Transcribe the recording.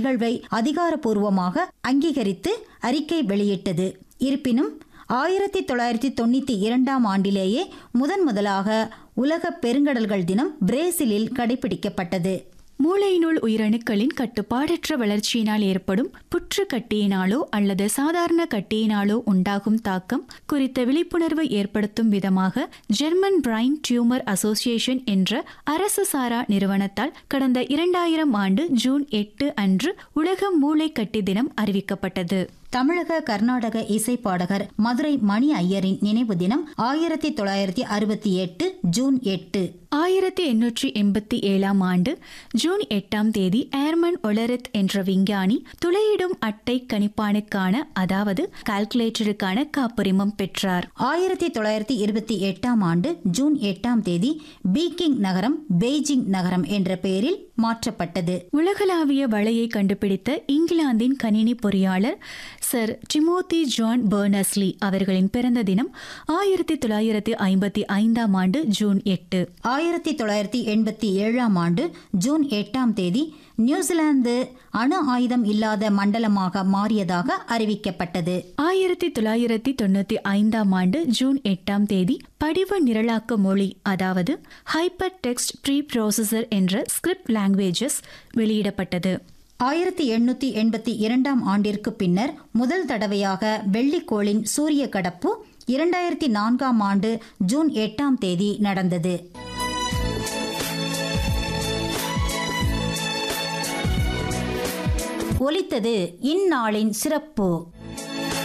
நிகழ்வை அதிகாரப்பூர்வமாக அங்கீகரித்து அறிக்கை வெளியிட்டது இருப்பினும் ஆயிரத்தி தொள்ளாயிரத்தி தொண்ணூற்றி இரண்டாம் ஆண்டிலேயே முதன் முதலாக உலக பெருங்கடல்கள் தினம் பிரேசிலில் கடைபிடிக்கப்பட்டது மூளையினுள் உயிரணுக்களின் கட்டுப்பாடற்ற வளர்ச்சியினால் ஏற்படும் புற்று கட்டியினாலோ அல்லது சாதாரண கட்டியினாலோ உண்டாகும் தாக்கம் குறித்த விழிப்புணர்வு ஏற்படுத்தும் விதமாக ஜெர்மன் பிரைன் டியூமர் அசோசியேஷன் என்ற அரசு சாரா நிறுவனத்தால் கடந்த இரண்டாயிரம் ஆண்டு ஜூன் எட்டு அன்று உலக மூளை கட்டி தினம் அறிவிக்கப்பட்டது தமிழக கர்நாடக இசை பாடகர் மதுரை மணி ஐயரின் நினைவு தினம் ஆயிரத்தி தொள்ளாயிரத்தி அறுபத்தி எட்டு ஜூன் எட்டு ஆயிரத்தி எண்ணூற்றி எண்பத்தி ஏழாம் ஆண்டு ஜூன் எட்டாம் தேதி ஏர்மன் ஒலரித் என்ற விஞ்ஞானி துளையிடும் அட்டை கணிப்பானுக்கான அதாவது கால்குலேட்டருக்கான காப்புரிமம் பெற்றார் ஆயிரத்தி தொள்ளாயிரத்தி இருபத்தி எட்டாம் ஆண்டு ஜூன் எட்டாம் தேதி பீக்கிங் நகரம் பெய்ஜிங் நகரம் என்ற பெயரில் மாற்றப்பட்டது உலகளாவிய வலையை கண்டுபிடித்த இங்கிலாந்தின் கணினி பொறியாளர் சர் டிமோதி ஜான் பெர்னஸ்லி அவர்களின் பிறந்த தினம் ஆயிரத்தி தொள்ளாயிரத்தி ஐம்பத்தி ஐந்தாம் ஆண்டு ஜூன் எட்டு ஆயிரத்தி தொள்ளாயிரத்தி எண்பத்தி ஏழாம் ஆண்டு ஜூன் எட்டாம் தேதி நியூசிலாந்து அணு ஆயுதம் இல்லாத மண்டலமாக மாறியதாக அறிவிக்கப்பட்டது ஆயிரத்தி தொள்ளாயிரத்தி தொண்ணூத்தி ஐந்தாம் ஆண்டு ஜூன் எட்டாம் தேதி படிவ நிரலாக்க மொழி அதாவது ஹைப்பர் டெக்ஸ்ட் ப்ரீ ப்ராசஸர் என்ற ஸ்கிரிப்ட் லாங்குவேஜஸ் வெளியிடப்பட்டது ஆயிரத்தி எண்ணூத்தி எண்பத்தி இரண்டாம் ஆண்டிற்கு பின்னர் முதல் தடவையாக வெள்ளிக்கோளின் சூரிய கடப்பு இரண்டாயிரத்தி நான்காம் ஆண்டு ஜூன் எட்டாம் தேதி நடந்தது ஒலித்தது இந்நாளின் சிறப்பு